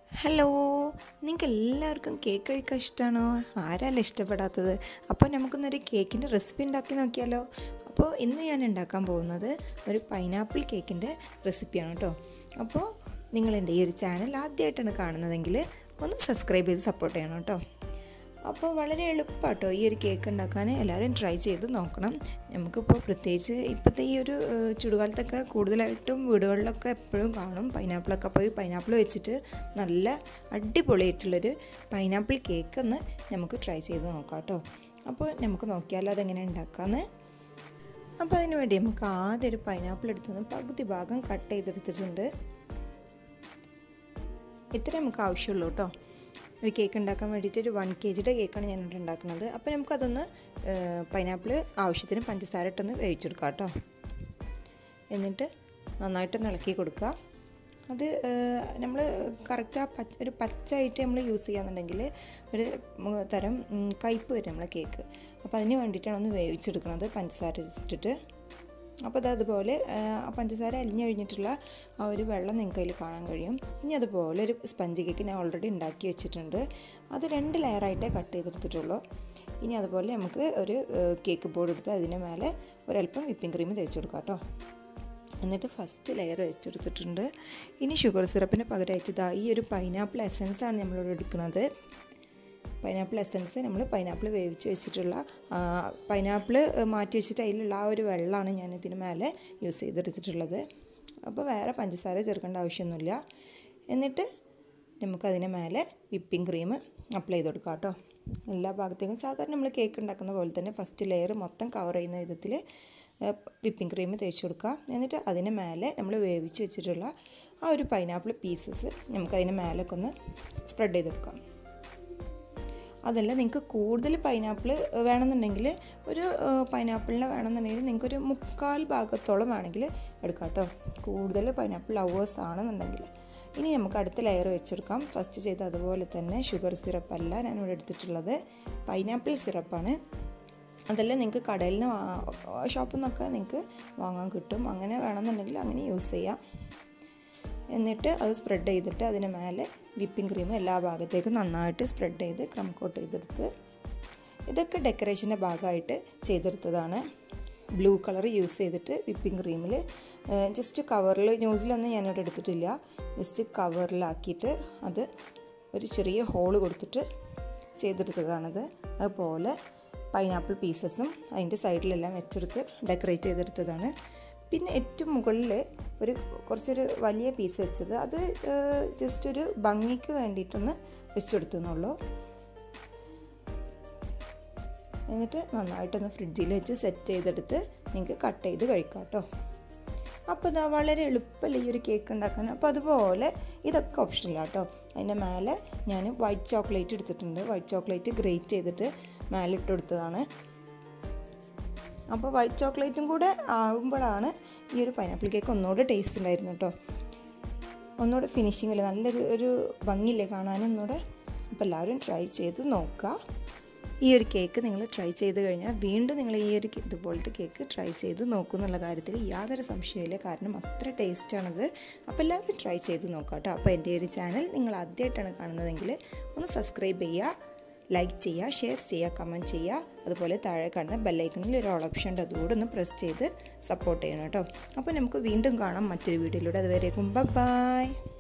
hello നിങ്ങൾക്ക് എല്ലാവർക്കും cake കഴിക്കാൻ ഇഷ്ടമാണോ ആരല്ല ഇഷ്ടപ്പെടാത്തത് അപ്പോൾ നമുക്കൊന്നൊരു കേക്കിൻ്റെ റെസിപ്പി ഉണ്ടാക്കി നോക്കിയാലോ അപ്പോൾ ഇന്ന് ഞാൻ ഉണ്ടാക്കാൻ പോകുന്നത് ഒരു പൈനാപ്പിൾ കേക്കിൻ്റെ റെസിപ്പിയാണ് കേട്ടോ അപ്പോൾ നിങ്ങൾ എൻ്റെ ഈ ഒരു ചാനൽ ആദ്യമായിട്ടാണ് കാണുന്നതെങ്കിൽ ഒന്ന് സബ്സ്ക്രൈബ് ചെയ്ത് സപ്പോർട്ട് ചെയ്യണം കേട്ടോ അപ്പോൾ വളരെ എളുപ്പമാട്ടോ ഈ ഒരു കേക്ക് ഉണ്ടാക്കാൻ എല്ലാവരും ട്രൈ ചെയ്ത് നോക്കണം നമുക്കിപ്പോൾ പ്രത്യേകിച്ച് ഇപ്പോഴത്തെ ഈ ഒരു ഏഹ്, ചുടുകാലത്തൊക്കെ കൂടുതലായിട്ടും വീടുകളിലൊക്കെ എപ്പോഴും കാണും പൈനാപ്പിളൊക്കെ അപ്പോൾ ഈ പൈനാപ്പിൾ വെച്ചിട്ട് നല്ല അടിപൊളിയായിട്ടുള്ളൊരു പൈനാപ്പിൾ കേക്ക് ഒന്ന് നമുക്ക് ട്രൈ ചെയ്ത് നോക്കാം കേട്ടോ അപ്പോൾ നമുക്ക് നോക്കിയാലോ അതെങ്ങനെ ഉണ്ടാക്കാമെന്ന് അപ്പോൾ അതിന് വേണ്ടി നമുക്ക് ആദ്യം ഒരു പൈനാപ്പിൾ എടുത്തുനിന്ന് പകുതി ഭാഗം കട്ട് ചെയ്തെടുത്തിട്ടുണ്ട് ഇത്ര നമുക്ക് ആവശ്യമുള്ളൂ കേട്ടോ ഒരു കേക്ക് ഉണ്ടാക്കാൻ വേണ്ടിയിട്ട് ഒരു വൺ കെ ജിയുടെ കേക്കാണ് ഞാനിവിടെ ഉണ്ടാക്കുന്നത് അപ്പോൾ നമുക്കതൊന്ന് പൈനാപ്പിൾ ആവശ്യത്തിന് പഞ്ചസാര ഇട്ടൊന്ന് വേവിച്ചെടുക്കാം കേട്ടോ എന്നിട്ട് നന്നായിട്ടൊന്ന് ഇളക്കി കൊടുക്കുക അത് നമ്മൾ കറക്റ്റ് ആ പച്ച ഒരു പച്ചയായിട്ട് നമ്മൾ യൂസ് ചെയ്യാന്നുണ്ടെങ്കിൽ ഒരു മ് തരം ഉം, കയ്പ്പ് വരും നമ്മളെ കേക്ക് അപ്പോൾ അതിന് വേണ്ടിയിട്ടാണ് ഒന്ന് വേവിച്ചെടുക്കുന്നത് പഞ്ചസാര ഇട്ടിട്ട് അപ്പോൾ അത് അതുപോലെ ആ പഞ്ചസാര അലിഞ്ഞു കഴിഞ്ഞിട്ടുള്ള ആ ഒരു വെള്ളം നിങ്ങൾക്ക് അതിൽ കാണാൻ കഴിയും ഇനി അതുപോലെ ഒരു സ്പഞ്ച് കേക്ക് ഞാൻ ഓൾറെഡി ഉണ്ടാക്കി വെച്ചിട്ടുണ്ട് അത് രണ്ട് ലെയറായിട്ടേ കട്ട് ചെയ്തെടുത്തിട്ടുള്ളൂ ഇനി അതുപോലെ നമുക്ക് ഒരു കേക്ക് ബോർഡ് എടുത്ത് അതിന് മേലെ ഒരല്പം വിപ്പിംഗ് ക്രീം തേച്ച് കൊടുക്കാം കേട്ടോ എന്നിട്ട് ഫസ്റ്റ് ലെയർ വെച്ചെടുത്തിട്ടുണ്ട് ഇനി ഷുഗർ സിറപ്പിന് പകരമായിട്ട് ഇതാ ഈ ഒരു പൈനാപ്പിൾ എസൻസ് ആണ് നമ്മളിവിടെ എടുക്കുന്നത് പൈനാപ്പിൾ എസൻസ് നമ്മൾ പൈനാപ്പിൾ വേവിച്ച് വെച്ചിട്ടുള്ള പൈനാപ്പിൾ മാറ്റി വെച്ചിട്ട് അതിലുള്ള ആ ഒരു വെള്ളമാണ് ഞാൻ ഇതിന് മേലെ യൂസ് ചെയ്തെടുത്തിട്ടുള്ളത് അപ്പോൾ വേറെ പഞ്ചസാര ചേർക്കേണ്ട ആവശ്യമൊന്നുമില്ല എന്നിട്ട് നമുക്കതിന് മേലെ വിപ്പിംഗ് ക്രീം അപ്ലൈ ചെയ്ത് കൊടുക്കാം കേട്ടോ എല്ലാ ഭാഗത്തേക്കും സാധാരണ നമ്മൾ കേക്ക് ഉണ്ടാക്കുന്ന പോലെ തന്നെ ഫസ്റ്റ് ലെയർ മൊത്തം കവർ ചെയ്യുന്ന വിധത്തിൽ വിപ്പിംഗ് ക്രീം തേച്ച് കൊടുക്കുക എന്നിട്ട് അതിന് മേലെ നമ്മൾ വേവിച്ച് വെച്ചിട്ടുള്ള ആ ഒരു പൈനാപ്പിൾ പീസസ് നമുക്കതിന് മേലൊക്കെ ഒന്ന് സ്പ്രെഡ് ചെയ്ത് കൊടുക്കാം അതല്ല നിങ്ങൾക്ക് കൂടുതൽ പൈനാപ്പിൾ വേണമെന്നുണ്ടെങ്കിൽ ഒരു പൈനാപ്പിളിനെ വേണമെന്നുണ്ടെങ്കിൽ നിങ്ങൾക്ക് ഒരു മുക്കാൽ ഭാഗത്തോളം വേണമെങ്കിൽ എടുക്കാം കേട്ടോ കൂടുതൽ പൈനാപ്പിൾ ലവേഴ്സ് ആണെന്നുണ്ടെങ്കിൽ ഇനി നമുക്ക് അടുത്ത ലെയർ വെച്ചെടുക്കാം ഫസ്റ്റ് ചെയ്ത് അതുപോലെ തന്നെ ഷുഗർ സിറപ്പ് അല്ല ഞാനിവിടെ എടുത്തിട്ടുള്ളത് പൈനാപ്പിൾ സിറപ്പാണ് അതല്ല നിങ്ങൾക്ക് കടയിൽ നിന്ന് ഷോപ്പിൽ നിന്നൊക്കെ നിങ്ങൾക്ക് വാങ്ങാൻ കിട്ടും അങ്ങനെ വേണമെന്നുണ്ടെങ്കിൽ അങ്ങനെ യൂസ് ചെയ്യാം എന്നിട്ട് അത് സ്പ്രെഡ് ചെയ്തിട്ട് അതിന് മേലെ വിപ്പിംഗ് ക്രീം എല്ലാ ഭാഗത്തേക്കും നന്നായിട്ട് സ്പ്രെഡ് ചെയ്ത് ക്രം കോട്ട് ചെയ്തെടുത്ത് ഇതൊക്കെ ഡെക്കറേഷൻ്റെ ഭാഗമായിട്ട് ചെയ്തെടുത്തതാണ് ബ്ലൂ കളർ യൂസ് ചെയ്തിട്ട് വിപ്പിംഗ് ക്രീമിൽ ജസ്റ്റ് കവറിൽ ന്യൂസിലൊന്നും ഞാനിവിടെ എടുത്തിട്ടില്ല ജസ്റ്റ് കവറിലാക്കിയിട്ട് അത് ഒരു ചെറിയ ഹോള് കൊടുത്തിട്ട് ചെയ്തെടുത്തതാണത് അതുപോലെ പൈനാപ്പിൾ പീസസും അതിൻ്റെ സൈഡിലെല്ലാം വെച്ചെടുത്ത് ഡെക്കറേറ്റ് ചെയ്തെടുത്തതാണ് പിന്നെ ഏറ്റവും മുകളിൽ ഒരു കുറച്ചൊരു വലിയ പീസ് വെച്ചത് അത് ജസ്റ്റ് ഒരു ഭംഗിക്ക് വേണ്ടിയിട്ടൊന്ന് വെച്ചെടുത്തുന്നുള്ളൂ എന്നിട്ട് നന്നായിട്ടൊന്ന് ഫ്രിഡ്ജിൽ വെച്ച് സെറ്റ് ചെയ്തെടുത്ത് നിങ്ങൾക്ക് കട്ട് ചെയ്ത് കഴിക്കാം കേട്ടോ അപ്പോൾ ഇതാ വളരെ എളുപ്പമല്ല ഈ ഒരു കേക്ക് ഉണ്ടാക്കാൻ അപ്പോൾ അതുപോലെ ഇതൊക്കെ ഓപ്ഷനിലാണ് കേട്ടോ അതിൻ്റെ മേലെ ഞാൻ വൈറ്റ് ചോക്ലേറ്റ് എടുത്തിട്ടുണ്ട് വൈറ്റ് ചോക്ലേറ്റ് ഗ്രേറ്റ് ചെയ്തിട്ട് മേലെ ഇട്ട് കൊടുത്തതാണ് അപ്പോൾ വൈറ്റ് ചോക്ലേറ്റും കൂടെ ആകുമ്പോഴാണ് ഈ ഒരു പൈനാപ്പിൾ കേക്ക് ഒന്നുകൂടെ ടേസ്റ്റ് ഉണ്ടായിരുന്നു കേട്ടോ ഒന്നുകൂടെ ഫിനിഷിംഗ് ഇല്ല നല്ലൊരു ഒരു ഭംഗിയില്ലേ കാണാൻ ഒന്നുകൂടെ അപ്പോൾ എല്ലാവരും ട്രൈ ചെയ്ത് നോക്കുക ഈ ഒരു കേക്ക് നിങ്ങൾ ട്രൈ ചെയ്ത് കഴിഞ്ഞാൽ വീണ്ടും നിങ്ങൾ ഈ ഒരു ഇതുപോലത്തെ കേക്ക് ട്രൈ ചെയ്ത് നോക്കും എന്നുള്ള കാര്യത്തിൽ യാതൊരു സംശയമില്ല കാരണം അത്ര ടേസ്റ്റാണത് അപ്പോൾ എല്ലാവരും ട്രൈ ചെയ്ത് നോക്കാം കേട്ടോ അപ്പോൾ എൻ്റെ ഒരു ചാനൽ നിങ്ങൾ ആദ്യമായിട്ടാണ് കാണുന്നതെങ്കിൽ ഒന്ന് സബ്സ്ക്രൈബ് ചെയ്യുക ലൈക്ക് ചെയ്യുക ഷെയർ ചെയ്യുക കമൻറ്റ് ചെയ്യുക അതുപോലെ താഴെ കാണുന്ന ബെല്ലൈക്കണിൽ ഒരു ഓൾ ഓപ്ഷൻ ഉണ്ട് അതുകൂടെ ഒന്ന് പ്രസ് ചെയ്ത് സപ്പോർട്ട് ചെയ്യണം കേട്ടോ അപ്പോൾ നമുക്ക് വീണ്ടും കാണാം മറ്റൊരു വീഡിയോയിലൂടെ അതുവരേക്കും ബൈ